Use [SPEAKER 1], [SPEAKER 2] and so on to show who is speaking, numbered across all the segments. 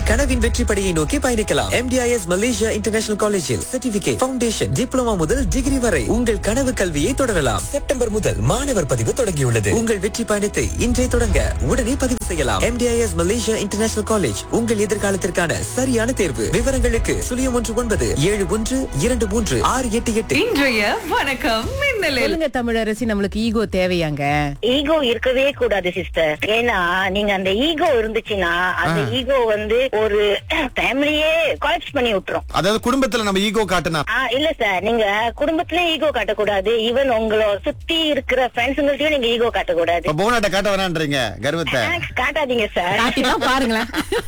[SPEAKER 1] உங்கள் கனவின் வெற்றி படியை நோக்கி பயணிக்கலாம் எம்டிஐஎஸ் மலேசியா இன்டர்நேஷனல் காலேஜில் சர்டிபிகேட் ஃபவுண்டேஷன் டிப்ளமா முதல் டிகிரி வரை உங்கள் கனவு கல்வியை தொடரலாம் செப்டம்பர் முதல் மாணவர் பதிவு தொடங்கியுள்ளது உங்கள் வெற்றி பயணத்தை இன்றே தொடங்க உடனே பதிவு செய்யலாம் எம்டிஐஎஸ் மலேசியா இன்டர்நேஷனல் காலேஜ் உங்கள் எதிர்காலத்திற்கான சரியான தேர்வு விவரங்களுக்கு சுழியம் ஒன்று ஒன்பது ஏழு ஒன்று இரண்டு மூன்று ஆறு எட்டு எட்டு
[SPEAKER 2] இன்றைய வணக்கம் மின்னலில்
[SPEAKER 3] சொல்லுங்க தமிழரசி நம்மளுக்கு ஈகோ தேவையாங்க
[SPEAKER 4] ஈகோ இருக்கவே கூடாது சிஸ்டர் ஏன்னா நீங்க அந்த ஈகோ இருந்துச்சுன்னா அந்த ஈகோ வந்து ஒரு ஃபேமிலியே கொலாப்ஸ் பண்ணி விட்டுரும்
[SPEAKER 5] அதாவது குடும்பத்துல நம்ம ஈகோ காட்டினா
[SPEAKER 4] ஆ, இல்ல சார் நீங்க குடும்பத்திலயும் ஈகோ காட்டக்கூடாது ஈவன் உங்கள சுத்தி இருக்கிற ஃப்ரெண்ட்ஸுங்கள்ட்டயும் நீங்க ஈகோ காட்டக்கூடாது
[SPEAKER 5] இப்ப போனாட்ட காட்ட வேணான்றீங்க கர்வத்தை
[SPEAKER 4] ஆ, காட்டாதீங்க சார்
[SPEAKER 3] காட்டிதான் பாருங்களேன்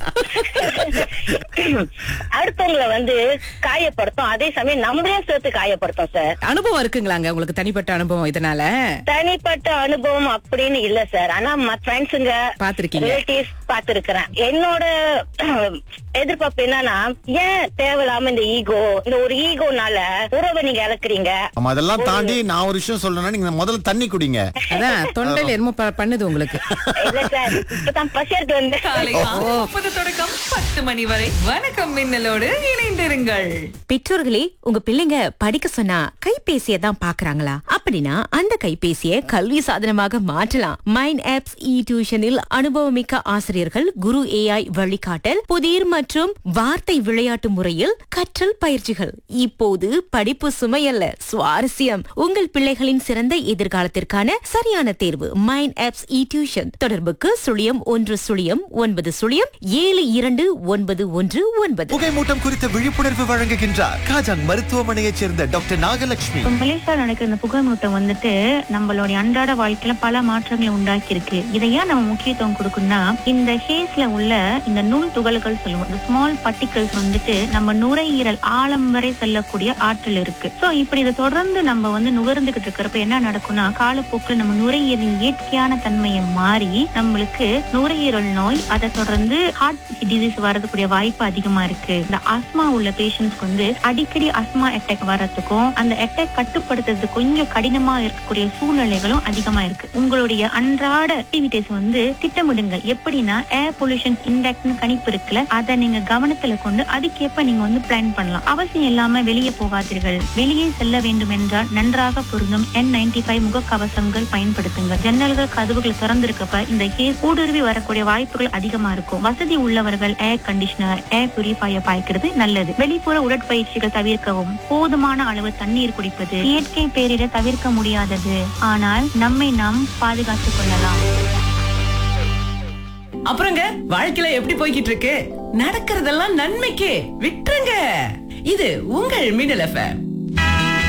[SPEAKER 4] அடுத்தவங்களை வந்து காயப்படுத்தும் அதே சமயம் நம்மளையும் சேர்த்து காயப்படுத்தும் சார்
[SPEAKER 3] அனுபவம் இருக்குங்களாங்க உங்களுக்கு தனிப்பட்ட அனுபவம் இதனால
[SPEAKER 4] தனிப்பட்ட அனுபவம் அப்படின்னு இல்ல சார் ஆனா ஃப்ரெண்ட்ஸுங்க
[SPEAKER 3] பார்த்திருக்கீங்க.
[SPEAKER 4] ரிலேட்டிவ்ஸ் பாத்துருக்கிறேன் என்னோட எதிர்பார்ப்பு என்னன்னா ஏன் தேவையில்லாம இந்த ஈகோ இந்த ஒரு ஈகோனால உறவை நீங்க இழக்கிறீங்க
[SPEAKER 5] ஆமா அதெல்லாம் தாண்டி நான் ஒரு விஷயம் சொல்லணும்னா நீங்க முதல்ல தண்ணி குடிங்க
[SPEAKER 3] அதான் தொண்டையில என்னமோ ப- பண்ணுது உங்களுக்கு
[SPEAKER 4] இல்ல சார் இப்பதான் பசி எடுத்து வந்தேன்
[SPEAKER 2] காலை ஆறு முப்பது தொடக்கம் பத்து மணி வரை வணக்கம் மின்னலோடு இணைந்திருங்கள்
[SPEAKER 6] பெற்றோர்களே உங்க பிள்ளைங்க படிக்க சொன்னா கைபேசியை தான் பாக்குறாங்களா அப்படின்னா அந்த கைபேசியை கல்வி சாதனமாக மாற்றலாம் மைண்ட் ஆப்ஸ் இ டியூஷனில் அனுபவமிக்க ஆசிரியர்கள் குரு ஏஐ வழிகாட்டல் புதிர் மற்றும் வார்த்தை விளையாட்டு முறையில் கற்றல் பயிற்சிகள் இப்போது படிப்பு சுமையல்ல சுவாரஸ்யம் உங்கள் பிள்ளைகளின் சிறந்த எதிர்காலத்திற்கான சரியான தேர்வு மைண்ட் ஆப்ஸ் இ டியூஷன் தொடர்புக்கு சுழியம் ஒன்று சுழியம் ஒன்பது சுழியம் ஏழு இரண்டு ஒன்பது ஒன்று ஒன்பது
[SPEAKER 7] புகைமூட்டம் குறித்த விழிப்புணர்வு வழங்குகின்றார் காஜாங் மருத்துவமனையைச் சேர்ந்த டாக்டர் நாகலட்சுமி
[SPEAKER 8] இப்ப மலேசியால நடக்கிற இந்த புகைமூட்டம் வந்துட்டு நம்மளுடைய அன்றாட வாழ்க்கையில பல மாற்றங்களை உண்டாக்கி இருக்கு இதை ஏன் நம்ம முக்கியத்துவம் கொடுக்கணும்னா இந்த ஹேஸ்ல உள்ள இந்த நுண் துகள்கள் சொல்லுவோம் இந்த ஸ்மால் particles வந்துட்டு நம்ம நுரையீரல் ஆழம் வரை செல்லக்கூடிய ஆற்றல் இருக்கு சோ இப்படி இதை தொடர்ந்து நம்ம வந்து நுகர்ந்துகிட்டு இருக்கிறப்ப என்ன நடக்கும்னா காலப்போக்கில் நம்ம நுரையீரலின் இயற்கையான தன்மையை மாறி நம்மளுக்கு நுரையீரல் நோய் அதை தொடர்ந்து ஹார்ட் டிசீஸ் வரதுக்கூடிய வாய்ப்பு அதிகமா இருக்கு இந்த ஆஸ்மா உள்ள பேஷண்ட்ஸ்க்கு வந்து அடிக்கடி அஸ்மா அட்டாக் வர்றதுக்கும் அந்த அட்டாக் கட்டுப்படுத்துறது கொஞ்சம் கடினமா இருக்கக்கூடிய சூழ்நிலைகளும் அதிகமா இருக்கு உங்களுடைய அன்றாட ஆக்டிவிட்டிஸ் வந்து திட்டமிடுங்க எப்படின்னா ஏர் பொல்யூஷன் இண்டெக்ட்னு கணிப்பு இருக்குல்ல அதை நீங்க கவனத்துல கொண்டு அதுக்கேற்ப நீங்க வந்து பிளான் பண்ணலாம் அவசியம் இல்லாம வெளியே போகாதீர்கள் வெளியே செல்ல வேண்டும் என்றால் நன்றாக பொருந்தும் என் நைன்டி ஃபைவ் முகக்கவசங்கள் பயன்படுத்துங்க ஜன்னல்கள் கதவுகள் திறந்திருக்கப்ப இந்த கேஸ் ஊடுருவி வரக்கூடிய வாய்ப்புகள் அதிகமா இருக்கும் வசதி உள்ளவர்கள் ஏர் கண்டிஷனர் ஏர் பியூரிஃபையர் பாய்க்கிறது நல்லது வெளிப்புற உடற்பயிற்சிகள் தவிர்க்கவும் போதுமான அளவு தண்ணீர் குடிப்பது இயற்கை பேரிட தவிர்க்க முடியாதது ஆனால் நம்மை நாம் பாதுகாத்துக் கொள்ளலாம்
[SPEAKER 2] அப்புறங்க வாழ்க்கையில எப்படி போய்கிட்டு இருக்கு நடக்கிறதெல்லாம் நன்மைக்கே விட்டுருங்க இது உங்கள் மின்னல் எஃப்எம்